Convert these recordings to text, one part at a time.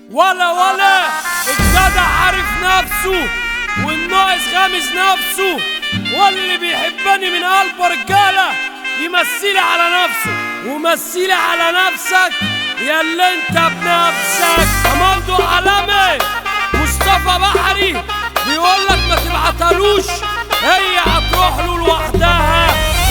ولا ولا الجدع عارف نفسه والناقص غامز نفسه واللي بيحبني من قلبه رجاله يمثلي على نفسه ومثلي على نفسك يا اللي انت بنفسك امالدو علامي مصطفى بحري بيقول لك ما تبعتلوش هي هتروح له لوحدها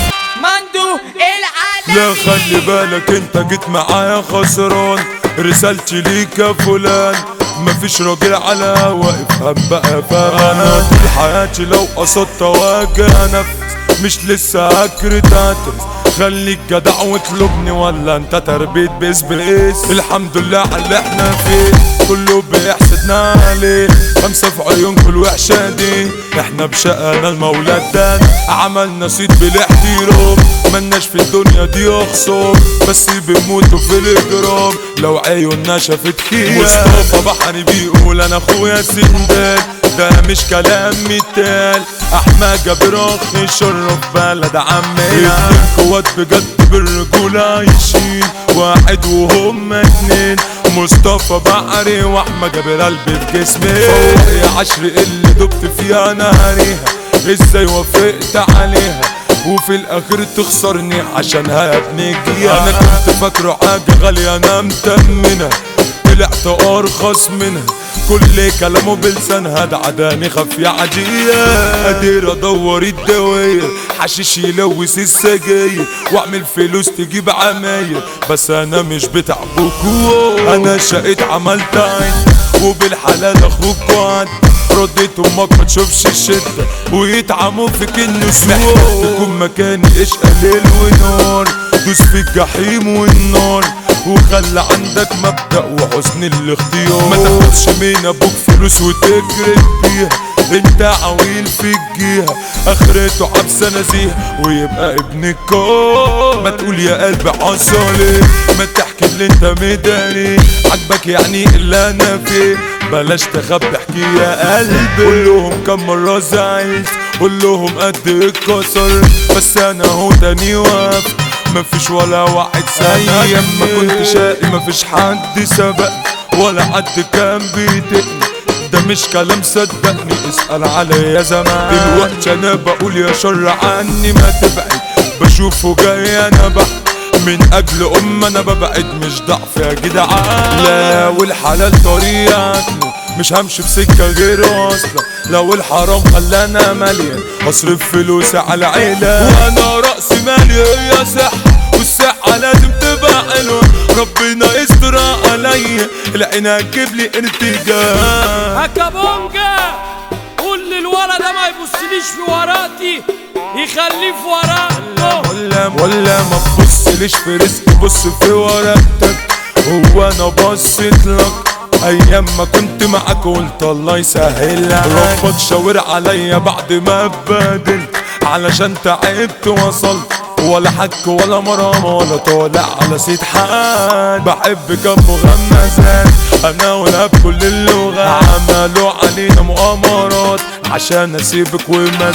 مندو العالم لا خلي بالك انت جيت معايا خسران رسالتي ليك يا فلان مفيش راجل على واقف هم بقى فانا طول حياتي لو قصدت اواجه نفس مش لسه هكر تاترس خليك جدع واطلبني ولا انت تربيت بيس بيس الحمد لله على اللي احنا فيه كله بيحسدنا عليه خمسة في عيون كل وحشة دي احنا بشقنا المولى ادانا عملنا صيت بالاحترام ملناش في الدنيا دي اخصام بس بنموتوا في الاجرام لو عيوننا شافت خير مصطفى بحري بيقول انا اخويا سندال ده مش كلام متال احمد جابر اخي شرف بلد عمنا اتنين قوات بجد بالرجولة عايشين واحد وهم اتنين مصطفى بحري واحمد جابر قلبي في جسمي فوق يا عشر اللي دبت فيها نهاريها ازاي وافقت عليها وفي الاخر تخسرني عشانها يا ابني انا كنت فاكره حاجه غاليه انا متمنها طلعت ارخص منها كل كلامه بلسانها ده عداني خفية عادية قادر ادور الدواير حشيش يلوث السجاير واعمل فلوس تجيب عماير بس انا مش بتاع بكور انا شقيت عملت عين وبالحلال اخوك وعد رديت امك ما تشوفش الشدة ويتعموا فيك النسوان تكون مكاني عشق ليل ونار دوس في الجحيم والنار وخلى عندك مبدأ وحسن الاختيار ما تاخدش من ابوك فلوس وتجرد بيها انت عويل في الجهة اخرته عبسة نزيه ويبقى ابن الكار ما تقول يا قلبي حصلي ما تحكي اللي انت مداري عجبك يعني اللي انا فيه بلاش تخبي احكي يا قلبي قول لهم كم مرة زعلت قول لهم قد اتكسر بس انا هو تاني واقف مفيش ولا واحد زي ما كنت شقي مفيش حد سبق ولا حد كان بيدقني ده مش كلام صدقني اسأل عليا زمان دلوقتي انا بقول يا شر عني ما تبعد بشوفه جاي انا بحد من اجل ام انا ببعد مش ضعف يا جدعان لا والحلال طريقتنا مش همشي في سكة غير اصلا لو الحرام خلانا مليان هصرف فلوسي على عيلة وانا رأس مالي هي صحة والصحة لازم تبقى حلوة ربنا يستر عليا العين هتجيب لي ارتجال هكابونجا قول للولد ده ما يبصليش في ورقتي يخليه في ورقته ولا ولا ما تبصليش في رزق بص في ورقتك هو انا بصيت لك ايام ما كنت معاك قلت الله يسهل ربك شاور عليا بعد ما اتبادلت علشان تعبت وصلت ولا حك ولا مرام ولا طالع على سيد حد بحب كم مغمزات انا ولا بكل اللغات عملوا علينا مؤامرات عشان اسيبك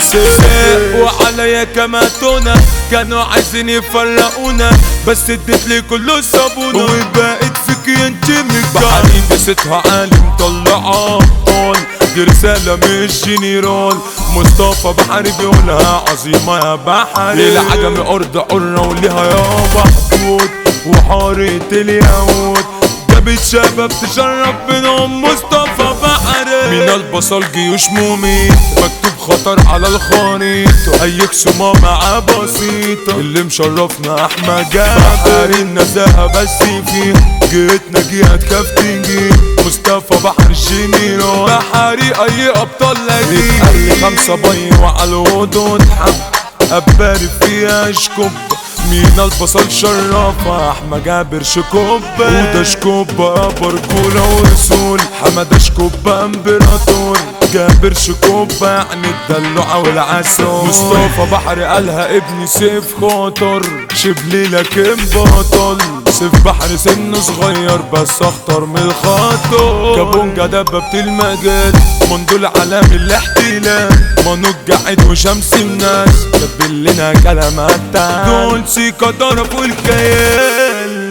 ومسيبك وعليا كماتونا كانوا عايزين يفرقونا بس اديت لي كله صابونة وبقيت فيك انت متجعلين قصتها عالي مطلع ابطال دي رسالة مش جنرال مصطفى بحري بيقولها عظيمة يا بحري العجم أرض حرة وليها يابا حدود وحارة اليهود جابت شباب تشرف منهم مصطفى بحري من البصل جيوش مميت مكتوب خطر على الخريطة هيكسوا مع بسيطة اللي مشرفنا احمد جابر النزاهة بس فيه جيتنا جهة كاف تيجي مصطفى بحر الجنرال بحري اي ابطال لاقي قال خمسة بي وعلى الهدود حب اباري فيها شكوب مين البصل شرفة احمد جابر شكوبة وده شكوبة برجولة ورسول حمد شكوبة امبراطور جابر شكوبة يعني الدلوعة والعسل مصطفى بحري قالها ابني سيف خطر شبلي لكن بطل سيف بحري سنه صغير بس اخطر من الخطر كابونجا دببت المجال منذ العالم الاحتلال منوج قاعد وشمس الناس جاب لنا كلامات دول سيكا ضربوا الكيال